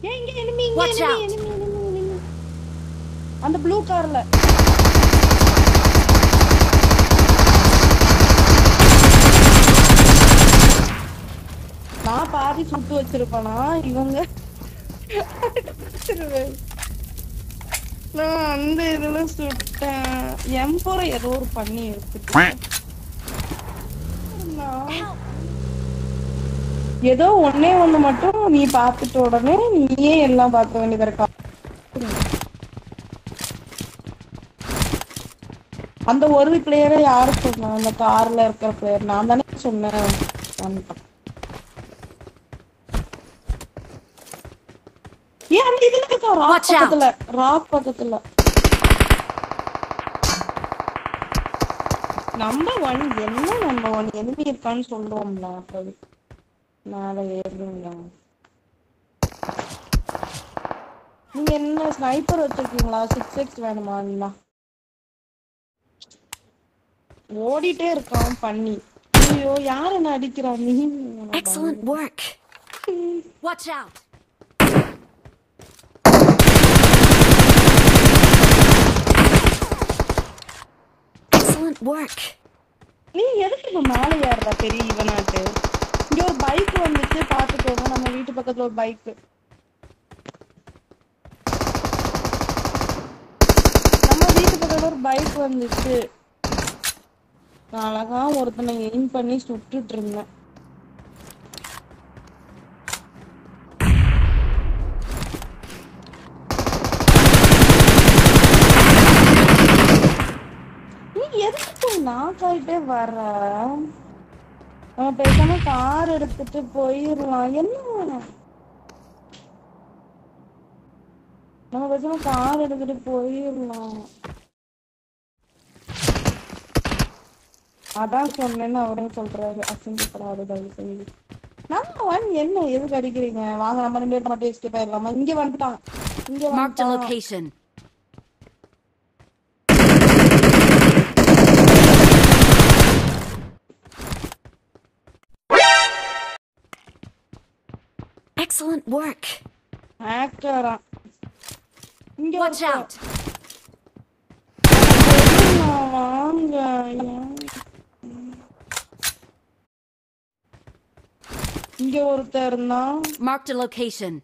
ஏன் இங்க enemy, இங்க Watch enemy, out. enemy, enemy, enemy. அந்த ப்ளூ கார்ல நான் பாதி சுட்டு வச்சிருப்பேனா இவங்க அடிச்சிருவேன். நான் அந்த இதுல சுட்டேன் எம்போர ஏதோ ஒரு பண்ணி எடுத்துட்டேன் நான் ஏதோ ஒண்ணே ஒண்ணு மட்டும் நீ பாத்துட்ட உடனே நீயே எல்லாம் பார்க்க வேண்டியதா இருக்கா அந்த ஒரு பிளேயரை யாரு சொன்னா அந்த கார்ல இருக்கிற பிளேயர் நான் தானே சொன்னேன் வந்துட்டான். ஏன் அந்த இதுல இருக்கா ராக் Watch out. பக்கத்துல ராக் பக்கத்துல நம்பர் ஒன் என்ன நம்பர் ஒன் எனிமி இருக்கான்னு சொல்லுவோம்ல அப்படி மேல ஏறுங்க நீங்க என்ன ஸ்னைப்பர் வச்சிருக்கீங்களா சிக்ஸ் எக்ஸ் வேணுமா இல்ல ஓடிட்டே இருக்கான் பண்ணி ஐயோ யார் என்ன அடிக்கிறா நீ Excellent work. Watch out. Excellent work. நீ எதுக்கு இப்ப மேல ஏறுற பெரிய இவனாட்டு இங்க ஒரு பைக் வந்துச்சு பாத்துக்கோங்க நம்ம வீட்டு பக்கத்துல ஒரு பைக் நம்ம வீட்டு பக்கத்துல ஒரு பைக் வந்துச்சு நான் அழகா ஒருத்தனை எய்ம் பண்ணி சுட்டுட்டு இருந்தேன் நீ எதுக்கு நாக் ஆயிட்டே வர்ற நம்ம பேசாம கார் எடுத்துட்டு போயிடலாம் என்ன நம்ம பேசாம கார் எடுத்துட்டு போயிடலாம் அதான் சொன்னேன்னு அவரே சொல்றாரு அசிங்கப்படாது தயவு செய்து நம்ம ஒன் என்ன எதுக்கு அடிக்கிறீங்க வாங்க நம்ம ரெண்டு பேரும் மட்டும் எஸ்கேப் ஆயிடலாமா இங்க வந்துட்டான் இங்க Marked a வந்துட்டான் location. Excellent work. ஆக்டரா இங்க Watch ஒருத்தன். out. நான் வாங்க ஏன்? இங்க ஒருத்தர் இருந்தான் Marked a location.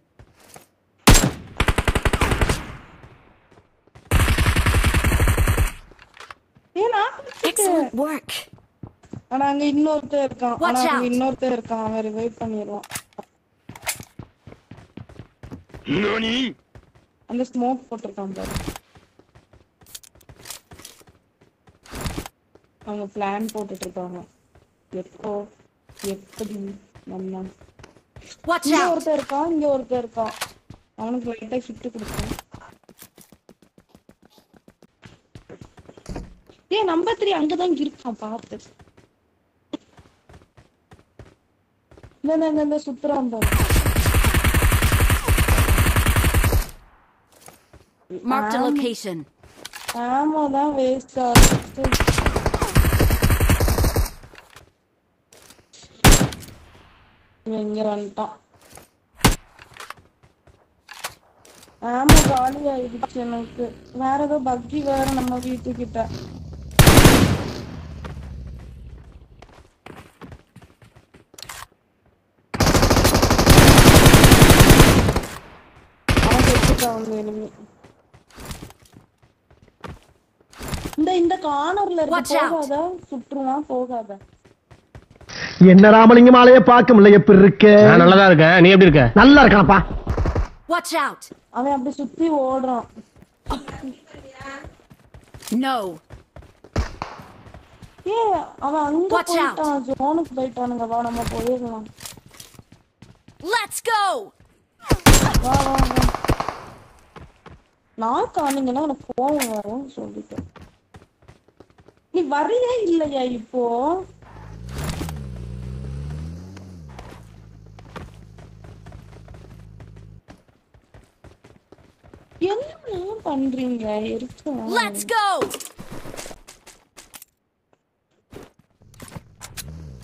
ஏன் நான் குடிச்சிட்டேன். Excellent work. ஆனா அங்க இன்னொருத்தர் இருக்கான் ஆனா Watch அங்க out. இன்னொருத்தர் இருக்கான் அவன் ரிவைவ் பண்ணிடுவான் 何 அந்த ஸ்மோக் போட்டிருக்கான் பாரு அவங்க பிளான் போட்டுட்டு இருக்காங்க எப்போ எப்படி நம்ம Watch இங்க out. ஒருத்தர் இருக்கான் இங்க ஒருத்தர் இருக்கான் அவனுக்கு லைட்டா ஷிஃப்ட் கொடுத்தேன் ஏய் நம்பர் த்ரீ அங்கதான் இருக்கான் பார்த்து இந்த இந்த, இந்த, இந்த சுத்துறான் பாரு Marked a location. ஆமா தான் வேஸ்ட் ஆகுது இவன் இங்க வந்துட்டான் ஆமா காலி ஆயிடுச்சு எனக்கு வேற ஏதோ பக்கி வேற நம்ம வீட்டுக்கிட்ட அவன் செத்துட்டான் அவங்க enemy. இந்த இந்த கார்னர்ல Watch இருக்க out. போகாத சுற்றுவான் போகாத என்ன ராமலிங்கம் ஆளையே பார்க்க முடியல எப்படி இருக்க நான் நல்லதா இருக்கேன் நீ எப்படி இருக்க நல்லா இருக்கானப்பா Watch out. அவன் அப்படி சுத்தி ஓடுறான் No. ஏ அவன் அங்க Watch out. போயிட்டான் ஜோனுக்கு போயிட்டானுங்க வா நம்ம போயிடலாம் Let's go. வா வா வா நான் காணிங்கன்னா எனக்கு கோவம் வரும் சொல்லிட்டேன் நீ வரியா இல்லையா இப்போ என்ன பண்றீங்க இருக்கா Let's go.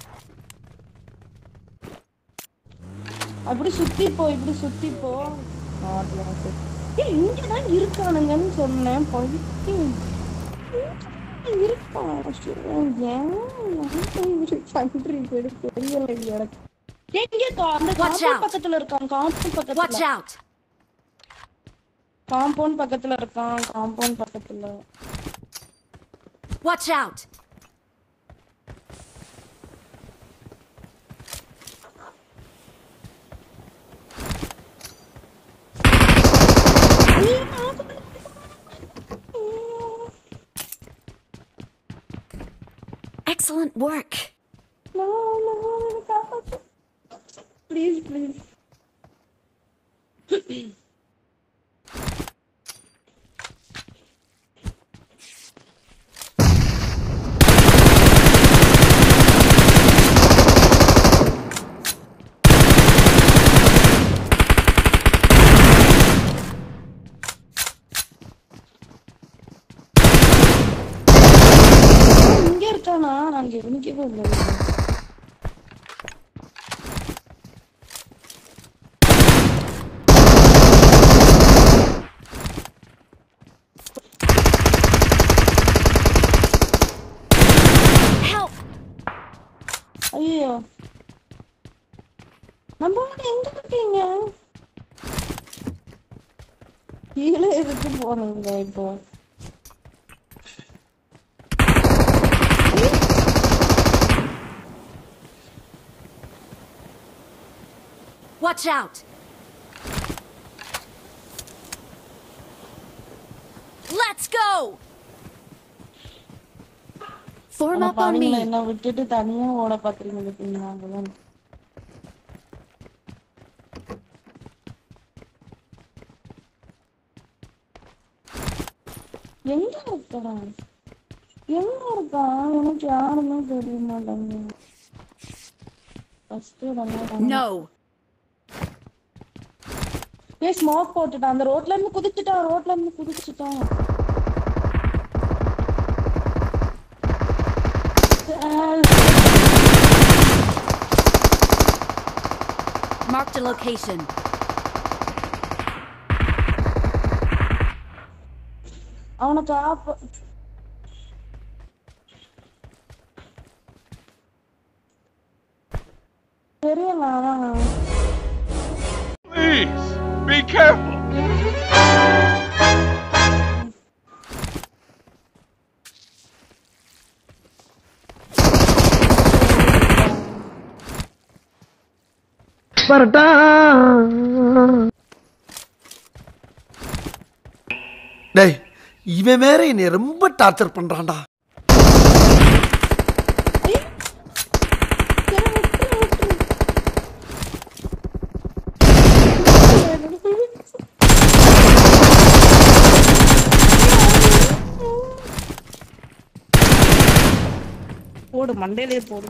அப்படி சுத்தி போ இப்படி சுத்தி போ காட்டு எனக்கு ஏய் இங்கதான் இருக்கானுங்கன்னு சொன்னேன் பைத்தியம் இங்க இருக்கான் ஐயோ, ஏன் ஏன் இப்படி பண்றீங்க எனக்கு தெரியல எனக்கு எங்க இருக்கா? அந்த Watch காம்பவுண்ட் out. பக்கத்துல இருக்கான் காம்பவுண்ட் Watch பக்கத்துல out! காம்பவுண்ட் பக்கத்துல இருக்கான் காம்பவுண்ட் பக்கத்துல Watch out! Excellent work. Please please இங்க இருக்கானா நான் கவனிக்கவே இல்லை Help! ஐயோ நம்ம ஊர்ல எங்க இருக்கீங்க கீழே எதுக்கு போறீங்க இப்போ Watch out! Let's go! Form ஆனா up on பாவீங்களா, me. என்ன விட்டுட்டு தனியா ஓட பாக்குறீங்க பாத்தீங்களா அதெல்லாம் எங்க இருக்கான் எங்க இருக்கான் எனக்கு யாருமே தெரிய மாட்டாங்க ஃபர்ஸ்ட் No. ஏய் ஸ்மோக் போட்டுட்டான் அந்த ரோட்ல இருந்து குதிச்சுட்டான் ரோட்ல இருந்து குதிச்சுட்டான் Marked a location. அவனை காப்ப தெரியல அதான் Please, be careful. வரட்டா டேய் இவன் வேற என்னை ரொம்ப டார்ச்சர் பண்றான்டா போடு மண்டையிலே போடு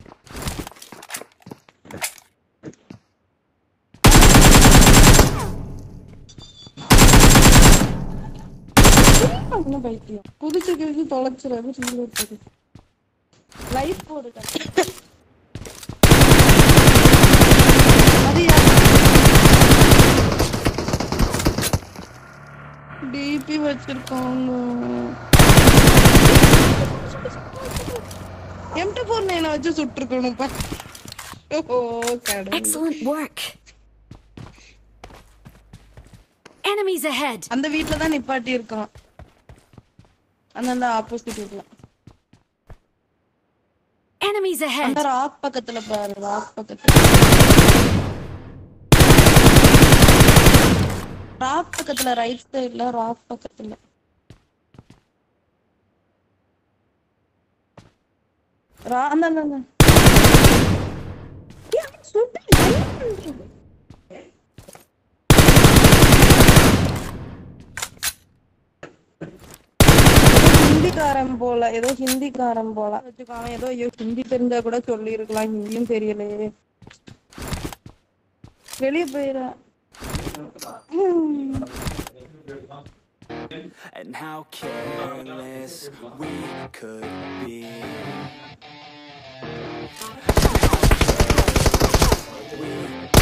என்ன பைத்தியம் குதிச்சு குதிச்சு தொலைச்சிடாது ரீலோட் போடு லைஃப் போடு டிபி வச்சிருக்காங்க எம்டி போர் நைனை வச்சு சுட்டுருக்கணும்ப்பா ஓ கடவுளே. Excellent work. Enemies ahead. அந்த வீட்ல தான் நிப்பாட்டி இருக்கான் அந்த ஆப்போசிட் வீட்ல Enemies ahead. அந்த ராக் பக்கத்துல பாரு ராக் பக்கத்துல ராக் பக்கத்துல ரைட் சைடுல ராக் பக்கத்துல ரா அந்த அந்த அந்த ஏய், அவன் சுட்டு, என்ன பண்றது? ஹிந்திக்காரன் போல ஏதோ ஹிந்திக்காரன் போல வச்சுக்கோ அவன் ஏதோ ஐயோ ஹிந்தி தெரிஞ்சா கூட சொல்லி இருக்கலாம் ஹிந்தியும் தெரியலையே வெளிய போயிட and how careless we could be. We